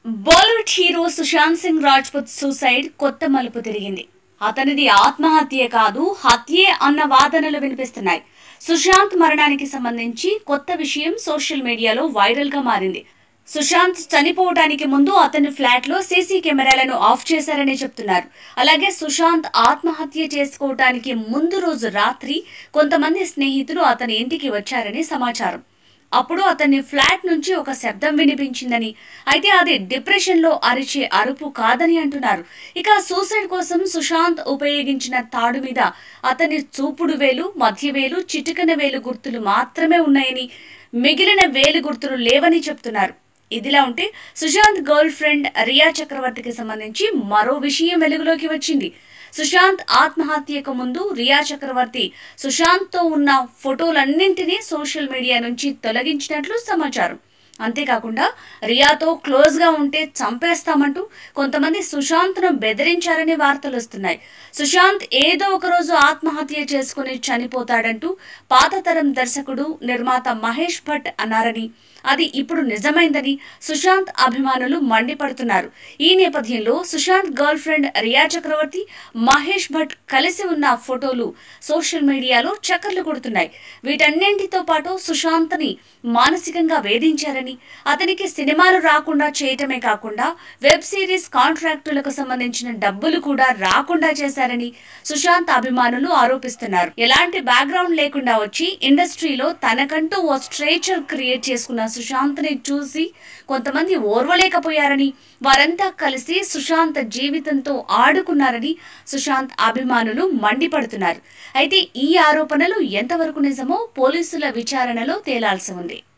Bollywood hero Sushant Singh Rajput suicide కొత్త మలుపు తిరిగింది అతనిది ఆత్మహత్య కాదు హత్యే అన్న వాదనలు వినిపిస్తున్నాయి సుశాంత్ మరణానికి సంబంధించి కొత్త విషయం సోషల్ మీడియాలో వైరల్ గా మారింది సుశాంత్ చనిపోవడానికి ముందు అతని ఫ్లాట్ లో సీసీ కెమెరాలను ఆఫ్ చేశారని చెప్తున్నారు అలాగే సుశాంత్ ఆత్మహత్య చేసుకోవటానికి ముందు రోజు రాత్రి కొంతమంది స్నేహితులు అతని ఇంటికి వచ్చారని సమాచారం అప్పుడు అతని ఫ్లాట్ నుంచి ఒక శబ్దం వినిపించిందని అయితే అది డిప్రెషన్ లో అరిచే అరుపు కాదని అంటున్నారు ఇక సూసైడ్ కోసం సుశాంత్ ఉపయోగించిన తాడు మీద అతని చూపుడు వేలు మధ్య వేలు చిటికన వేలు గుర్తులు మాత్రమే ఉన్నాయని మిగిలిన వేలు గుర్తులు లేవని చెప్తున్నారు ఇదిలా ఉంటే సుశాంత్ గర్ల్ ఫ్రెండ్ రియా చక్రవర్తికి సంబంధించి మరో విషయం వెలుగులోకి వచ్చింది సుశాంత్ ఆత్మహత్యకు ముందు రియా చక్రవర్తి సుశాంత్ తో ఉన్న ఫోటోలన్నింటినీ సోషల్ మీడియా నుంచి తొలగించినట్లు సమాచారం అంతేకాకుండా రియాతో క్లోజ్ గా ఉంటే చంపేస్తామంటూ కొంతమంది సుశాంత్ ను బెదిరించారని వార్తలు వస్తున్నాయి సుశాంత్ ఏదో ఒక రోజు ఆత్మహత్య చేసుకుని చనిపోతాడంటూ పాత తరం దర్శకుడు నిర్మాత మహేష్ భట్ అన్నారని అది ఇప్పుడు నిజమైందని సుశాంత్ అభిమానులు మండిపడుతున్నారు ఈ నేపథ్యంలో సుశాంత్ గర్ల్ ఫ్రెండ్ రియా చక్రవర్తి మహేష్ భట్ కలిసి ఉన్న ఫోటోలు సోషల్ మీడియాలో చక్కర్లు కొడుతున్నాయి వీటన్నింటితో పాటు సుశాంత్ని మానసికంగా వేధించారని అతనికి సినిమాలు రాకుండా చేయటమే కాకుండా వెబ్ సిరీస్ కాంట్రాక్టులకు సంబంధించిన డబ్బులు కూడా రాకుండా చేశారని సుశాంత్ అభిమానులు ఆరోపిస్తున్నారు ఎలాంటి బ్యాక్గ్రౌండ్ లేకుండా వచ్చి ఇండస్ట్రీలో తనకంటూ ఓ స్ట్రేచర్ క్రియేట్ చేసుకున్న సుశాంత్ ని చూసి కొంతమంది ఓర్వలేకపోయారని వారంతా కలిసి సుశాంత్ జీవితంతో ఆడుకున్నారని సుశాంత్ అభిమానులు మండిపడుతున్నారు అయితే ఈ ఆరోపణలు ఎంతవరకు నిజమో పోలీసుల విచారణలో తేలాల్సి ఉంది